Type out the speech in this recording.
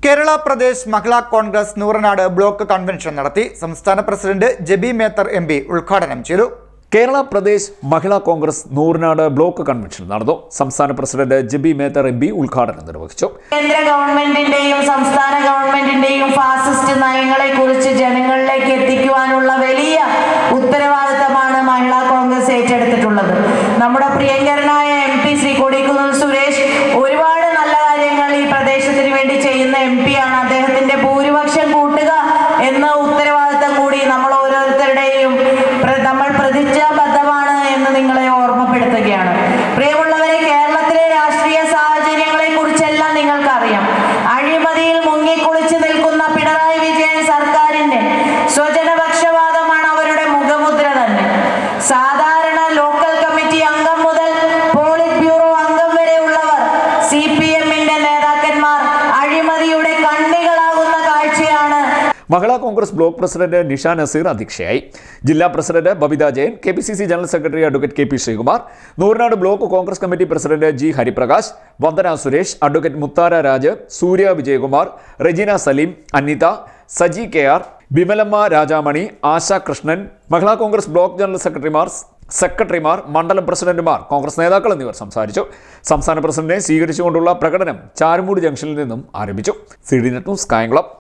Kerala Pradesh Mahila Congress Nooranad block convention നടത്തി സംസ്ഥാന president Jebi Mather M P ഉദ്ഘാടനം ചെയ്തു കേരള പ്രദേശ് മഹിളാ കോൺഗ്രസ് നൂറിനാട് ബ്ലോക്ക് കൺവെൻഷൻ നടന്നു സംസ്ഥാന president Jebi Mather M P ഉദ്ഘാടനം നിർവഹിച്ചു കേന്ദ്ര ഗവൺമെന്റിന്റെയും സംസ്ഥാന ഗവൺമെന്റിന്റെയും ഫാസിസ്റ്റ് നയങ്ങളെ കുറിച്ച് ജനങ്ങളിലേക്ക് എത്തിക്കുവാനുള്ള വലിയ ഉത്തരവാദിത്തമാണ് മഹിളാ കോൺഗ്രസ് ഏറ്റെടുത്തിട്ടുള്ളത് നമ്മുടെ പ്രിയങ്കരനായ എം പി ശ്രീ കൊടിക്കുന്നിൽ സുരേഷ് ഒരുപാട് നല്ല കാര്യങ്ങൾ ഈ പ്രദേശത്തിന് വേണ്ടി ചെയ്യുന്ന എം പി ആണ് അദ്ദേഹത്തിന്റെ ഭൂരിപക്ഷം കൂട്ടുക എന്ന ഉത്തരവാദിത്തം കൂടി നമ്മൾ ഓരോരുത്തരുടെയും പ്ര- നമ്മൾ പ്രതിജ്ഞാബദ്ധമാണ് എന്ന് നിങ്ങളെ ഓർമ്മപ്പെടുത്തുകയാണ് പ്രിയമുള്ളവരെ കേരളത്തിലെ രാഷ്ട്രീയ സാഹചര്യങ്ങളെ കുറിച്ചെല്ലാം നിങ്ങൾക്കറിയാം അഴിമതിയിൽ മുങ്ങിക്കുളിച്ച് നിൽക്കുന്ന പിണറായി വിജയൻ സർക്കാരിന്റെ സ്വജനപക്ഷപാതമാണ് അവരുടെ മുഖമുദ്ര തന്നെ സാധാരണ ലോക്കൽ കമ്മിറ്റി അംഗം മുതൽ പോളിറ്റ് ബ്യൂറോ അംഗം വരെയുള്ളവർ സി പി എമ്മിന്റെ നേതാക്കന്മാർ അഴിമതിയുടെ കണ്ണികളാകുന്ന കാഴ്ചയാണ് മഹിളാ കോൺഗ്രസ് ബ്ലോക്ക് പ്രസിഡന്റ് നിഷ നസീർ അധ്യക്ഷയായി ജില്ലാ president Babitha Jayan K P C C general secretary advocate K P Sreekumar Nooranad block Congress committee president G Hariprakash Vandana Suresh advocate Muthara Raj Surya Vijayakumar Regina Saleem Anitha Saji K R Bimalamma Rajamani Asha Krishnan Mahila Congress block general സെക്രട്ടറിമാർ സെക്രട്ടറിമാർ മണ്ഡലം പ്രസിഡന്റുമാർ കോൺഗ്രസ് നേതാക്കൾ എന്നിവർ സംസാരിച്ചു സംസ്ഥാന പ്രസിഡന്റിനെ സ്വീകരിച്ചുകൊണ്ടുള്ള പ്രകടനം ചാരുമൂട് ജംഗ്ഷനിൽ നിന്നും ആരംഭിച്ചു C D net news Kayamkulam